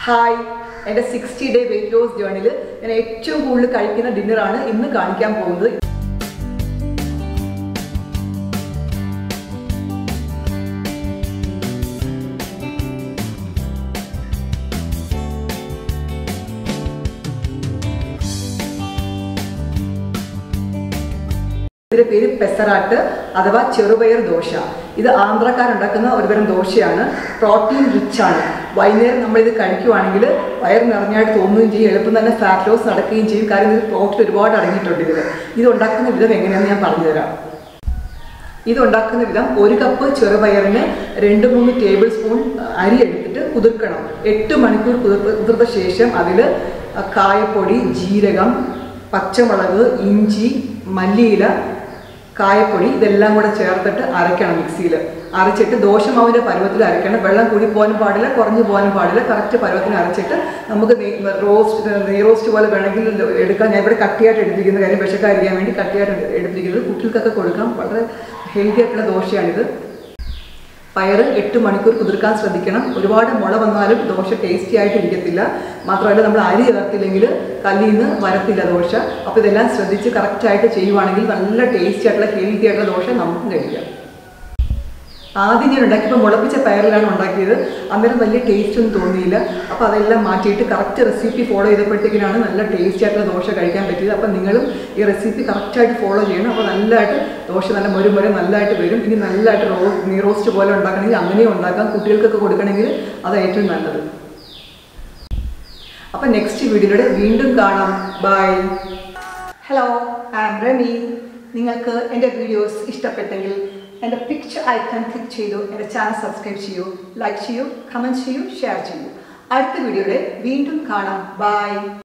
hi എൻ്റെ sixty day weight loss ജേണിൽ ഞാൻ ഏറ്റവും കൂടുതൽ കഴിക്കുന്ന ഡിന്നറാണ് ഇന്ന് കാണിക്കാൻ പോകുന്നത് ഇതിന്റെ പേര് പെസറാട്ട് അഥവാ ചെറുപയർ ദോശ ഇത് ആന്ധ്രക്കാരുണ്ടാക്കുന്ന ഒരുതരം ദോശയാണ് പ്രോട്ടീൻ റിച്ച് ആണ് വൈകുന്നേരം നമ്മൾ ഇത് കഴിക്കുവാണെങ്കിൽ വയർ നിറഞ്ഞായിട്ട് തോന്നുകയും ചെയ്യും എളുപ്പം തന്നെ ഫാറ്റ് ലോസ് നടക്കുകയും ചെയ്യും കാരണം ഇത് പ്രോട്ടീൻ ഒരുപാട് അടങ്ങിയിട്ടുണ്ട് ഇതിൽ ഇത് ഉണ്ടാക്കുന്ന വിധം എങ്ങനെയാണെന്ന് ഞാൻ പറഞ്ഞുതരാം ഇത് ഉണ്ടാക്കുന്ന വിധം ഒരു കപ്പ് ചെറുപയറിന് രണ്ട് മൂന്ന് ടേബിൾ സ്പൂൺ അരി എടുത്തിട്ട് കുതിർക്കണം എട്ട് മണിക്കൂർ കുതിർത്ത കുതിർത്ത ശേഷം അതിൽ കായപ്പൊടി ജീരകം പച്ചമുളക് ഇഞ്ചി മല്ലിയില കായപ്പൊടി ഇതെല്ലാം കൂടെ ചേർത്തിട്ട് അരയ്ക്കണം മിക്സിയിൽ അരച്ചിട്ട് ദോശമാവിൻ്റെ പരുവത്തിൽ അരയ്ക്കണം വെള്ളം കൂടി പോകാനും പാടില്ല കുറഞ്ഞു പോകാനും പാടില്ല കറക്റ്റ് പരുവത്തിന് അരച്ചിട്ട് നമുക്ക് റോസ്റ്റ് നെയ് റോസ്റ്റ് പോലെ വേണമെങ്കിൽ എടുക്കാം ഞാൻ ഇവിടെ കട്ടിയായിട്ട് എടുത്തിരിക്കുന്ന കാര്യം വിഷക്കാരിക്കാൻ വേണ്ടി കട്ടിയായിട്ട് എടുത്തിരിക്കുന്നത് കുട്ടികൾക്കൊക്കെ കൊടുക്കാം വളരെ ഹെൽത്തി ആയിട്ടുള്ള ദോശയാണിത് പയർ എട്ട് മണിക്കൂർ കുതിർക്കാൻ ശ്രദ്ധിക്കണം ഒരുപാട് മുള വന്നാലും ദോശ ടേസ്റ്റി ആയിട്ട് ഇരിക്കത്തില്ല മാത്രമല്ല നമ്മൾ അരി ചേർത്തില്ലെങ്കിൽ കല്ലിൽ നിന്ന് വരത്തില്ല ദോശ അപ്പോൾ ഇതെല്ലാം ശ്രദ്ധിച്ച് കറക്റ്റായിട്ട് ചെയ്യുവാണെങ്കിൽ നല്ല ടേസ്റ്റി ആയിട്ടുള്ള ഹെൽത്തി ആയിട്ടുള്ള ദോശ നമുക്കും കഴിക്കാം ആദ്യം ഞാൻ ഉണ്ടാക്കിയപ്പോൾ മുളപ്പിച്ച പയറിലാണ് ഉണ്ടാക്കിയത് അന്നേരം വലിയ ടേസ്റ്റ് ഒന്നും തോന്നിയില്ല അപ്പോൾ അതെല്ലാം മാറ്റിയിട്ട് കറക്റ്റ് റെസിപ്പി ഫോളോ ചെയ്തപ്പോഴത്തേക്കിനാണ് നല്ല ടേസ്റ്റി ആയിട്ടുള്ള ദോശ കഴിക്കാൻ പറ്റിയത് അപ്പോൾ നിങ്ങളും ഈ റെസിപ്പി കറക്റ്റായിട്ട് ഫോളോ ചെയ്യണം അപ്പോൾ നല്ലതായിട്ട് ദോശ നല്ല മുരും മുരം നല്ലതായിട്ട് വരും ഇനി നല്ലതായിട്ട് റോ നീ റോസ്റ്റ് പോലെ ഉണ്ടാക്കണമെങ്കിൽ അങ്ങനെയും ഉണ്ടാക്കാം കുട്ടികൾക്കൊക്കെ കൊടുക്കണമെങ്കിൽ അത് ഏറ്റവും നല്ലത് അപ്പോൾ നെക്സ്റ്റ് വീഡിയോയിലൂടെ വീണ്ടും കാണാം bye hello I am Rami നിങ്ങൾക്ക് എൻ്റെ വീഡിയോസ് ഇഷ്ടപ്പെട്ടെങ്കിൽ എൻ്റെ പിക്ചർ ഐക്കൺ ക്ലിക്ക് ചെയ്തു എൻ്റെ ചാനൽ സബ്സ്ക്രൈബ് ചെയ്യൂ ലൈക്ക് ചെയ്യൂ കമൻറ്റ് ചെയ്യൂ ഷെയർ ചെയ്യൂ അടുത്ത വീഡിയോയുടെ വീണ്ടും കാണാം ബൈ